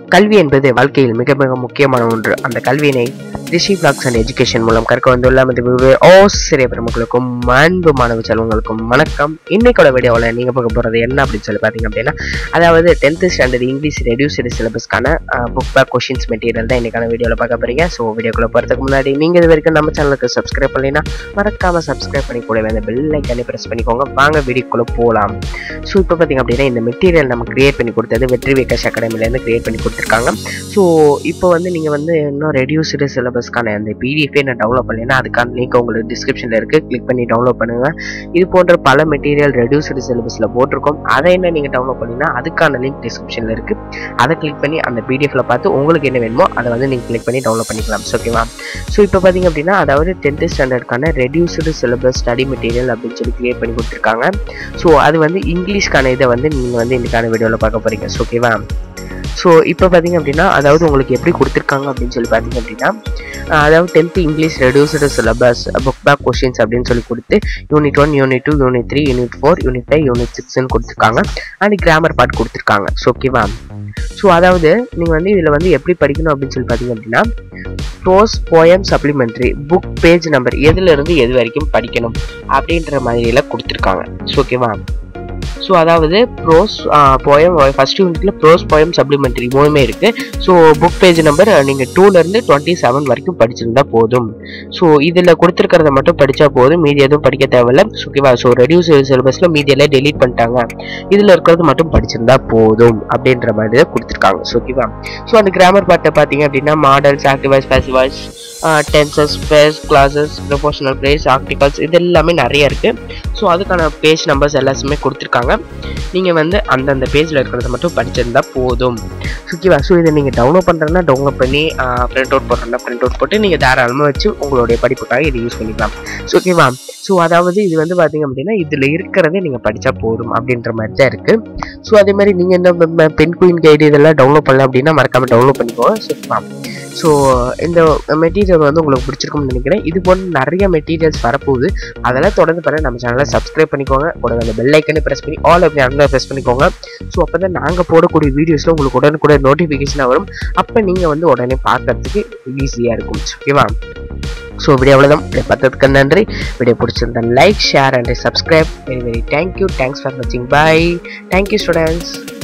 கல்வி என்பது வாழ்க்கையில் மிக மிக முக்கியமான ஒன்று அந்த கல்வியினை ரிஷி பிளாக்ஸ் அண்ட் எஜுகேஷன் மூலம் கற்க வந்துள்ள நமது ஆசிரியர் பெருமக்களுக்கும் அன்பு மாணவ செல்வங்களுக்கும் வணக்கம் இன்னைக்கோட வீடியோவில் நீங்கள் பார்க்க போகிறது என்ன அப்படின்னு சொல்லி பார்த்தீங்க அப்படின்னா அதாவது டென்த்து ஸ்டாண்டர்ட் இங்கிலீஷ் ரெடியூஸ்டு சிலபஸ்க்கான புக் பேக் கொஷின்ஸ் மெட்டீரியல் தான் இன்னைக்கான வீடியோவில் பார்க்க போறீங்க ஸோ வீடியோக்குள்ள போகிறதுக்கு முன்னாடி நீங்கள் இது வரைக்கும் நம்ம சேனலுக்கு சப்ஸ்கிரைப் பண்ணலைன்னா மறக்காம சப்ஸ்கிரைப் பண்ணி கூடவே அந்த பெல் ஐக்கானே ப்ரெஸ் பண்ணிக்கோங்க வாங்க வீடியோக்குள்ள போகலாம் ஸோ இப்போ பார்த்தீங்க அப்படின்னா இந்த மெட்டீரியல் நம்ம கிரியேட் பண்ணி கொடுத்தது வெற்றி விகாஷ் அகாடமிலேருந்து கிரியேட் பண்ணி கொடுத்துருக்காங்க ஸோ இப்போ வந்து நீங்கள் வந்து இன்னும் ரெடியூஸ்டு சிலபஸ்க்கான அந்த பிடிஎஃபே நான் டவுன்லோட் பண்ணலைன்னா அதுக்கான லிங்க் உங்களுக்கு டிஸ்கிரிப்ஷனில் இருக்குது கிளிக் பண்ணி டவுன்லோட் பண்ணுங்கள் இது போன்ற பல மெட்டீரியல் ரெடியூஸ்டு சிலபஸில் போட்டிருக்கோம் அதை என்ன நீங்கள் டவுன்லோட் பண்ணிங்கன்னா அதுக்கான லிங்க் டிஸ்கிரிப்ஷனில் இருக்குது அதை கிளிக் பண்ணி அந்த பிடிஎஃப்ல பார்த்து உங்களுக்கு என்ன வேணுமோ அதை வந்து நீங்கள் கிளிக் பண்ணி டவுன்லோட் பண்ணிக்கலாம் ஓகேவா ஸோ இப்போ பார்த்தீங்க அப்படின்னா அதாவது டென்த்து ஸ்டாண்டர்டுக்கான ரெடியூஸ்டு சிலபஸ் ஸ்டடி மெட்டீரியல் அப்படின்னு சொல்லி கிரியேட் பண்ணி கொடுத்துருக்காங்க ஸோ அது வந்து இங்கிலீஷ்க்கான இதை வந்து நீங்கள் வந்து இன்னைக்கான வீடியோவில் பார்க்க போகிறீங்க ஓகேவா ஸோ இப்போ பார்த்தீங்க அப்படின்னா அதாவது உங்களுக்கு எப்படி கொடுத்துருக்காங்க அப்படின்னு சொல்லி பார்த்தீங்க அப்படின்னா அஹ் அதாவது tenth English reduced syllabus book back questions அப்படின்னு சொல்லி கொடுத்து unit one unit two unit three unit four unit five unit சிக்ஸ்னு கொடுத்துருக்காங்க அண்ட் கிராமர் பார்ட் கொடுத்துருக்காங்க ஸோ ஓகேவா ஸோ அதாவது நீங்கள் வந்து இதில் வந்து எப்படி படிக்கணும் அப்படின்னு சொல்லி பார்த்தீங்க அப்படின்னா prose poem supplementary book page number எதுலேருந்து எது வரைக்கும் படிக்கணும் அப்படின்ற மாதிரிலாம் கொடுத்துருக்காங்க ஸோ ஓகேவா ஸோ அதாவது ப்ரோஸ் போயம் ஃபர்ஸ்ட் யூனிட்ல ப்ரோஸ் போயம் சப்ளிமெண்ட்ரி மூணுமே இருக்கு ஸோ புக் பேஜ் நம்பர் நீங்கள் டூலேருந்து டுவெண்ட்டி செவன் வரைக்கும் படிச்சிருந்தா போதும் ஸோ இதில் கொடுத்துருக்கிறத மட்டும் படித்தா போதும் மீதி எதுவும் படிக்க தேவையில்ல ஓகேவா ஸோ ரெடியூஸ் சிலபஸில் மீதி எல்லாம் டெலீட் பண்ணிட்டாங்க இதில் இருக்கிறது மட்டும் படிச்சிருந்தா போதும் அப்படின்ற மாதிரி தான் கொடுத்துருக்காங்க ஸோ ஓகேவா ஸோ அந்த கிராமர் பார்ட்டை பார்த்தீங்க அப்படின்னா modals active voice passive voice tenses space clauses prepositional phrase articles இது எல்லாமே நிறைய இருக்குது ஸோ அதுக்கான பேஜ் நம்பர்ஸ் எல்லாமே கொடுத்துருக்காங்க நீங்கள் வந்து அந்தந்த பேஜில் இருக்கிறத மட்டும் படிச்சிருந்தா போதும் ஓகேவா ஸோ இதை நீங்கள் டவுன்லோட் பண்ணுறதுனா டவுன்லோட் பண்ணி பிரிண்ட் அவுட் போடுறதுனா பிரிண்ட் அவுட் போட்டு நீங்கள் தாராளமாக வச்சு உங்களுடைய படிப்புக்காக இதை யூஸ் பண்ணிக்கலாம் ஸோ ஓகேவா ஸோ அதாவது இது வந்து பார்த்தீங்க அப்படின்னா இதில் இருக்கிறதே நீங்கள் படித்தா போதும் அப்படின்ற மாதிரி தான் இருக்குது ஸோ அதே மாதிரி நீங்கள் என்ன பென் குயின் கைடு இதெல்லாம் டவுன்லோட் பண்ணலாம் அப்படின்னா மறக்காமல் டவுன்லோட் பண்ணிக்கோங்க ஸோ ஸோ இந்த மெட்டீரியல் வந்து உங்களுக்கு பிடிச்சிருக்கும்னு நினைக்கிறேன் இது போன்ற நிறைய மெட்டீரியல்ஸ் வரப்போகுது அதெல்லாம் தொடர்ந்து பண்ண நம்ம சேனலை சப்ஸ்கிரைப் பண்ணிக்கோங்க கூட அந்த பெல் ஐக்கனை ப்ரெஸ் பண்ணி ஆல் அப்படி அங்கே ப்ரெஸ் பண்ணிக்கோங்க ஸோ அப்போ தான் நாங்கள் போடக்கூடிய வீடியோஸில் உங்களுக்கு உடனே கூட நோட்டிஃபிகேஷனாக வரும் அப்போ நீங்கள் வந்து உடனே பார்க்கறதுக்கு ஈஸியாக இருக்கும் ஓகேவா ஸோ வீடியோ அவ்வளோதான் வீடியோ பார்த்ததுக்கு நன்றி வீடியோ பிடிச்சிருந்தா like share and subscribe very very thank you thanks for வாட்சிங் பை தேங்க்யூ ஸ்டூடெண்ட்ஸ்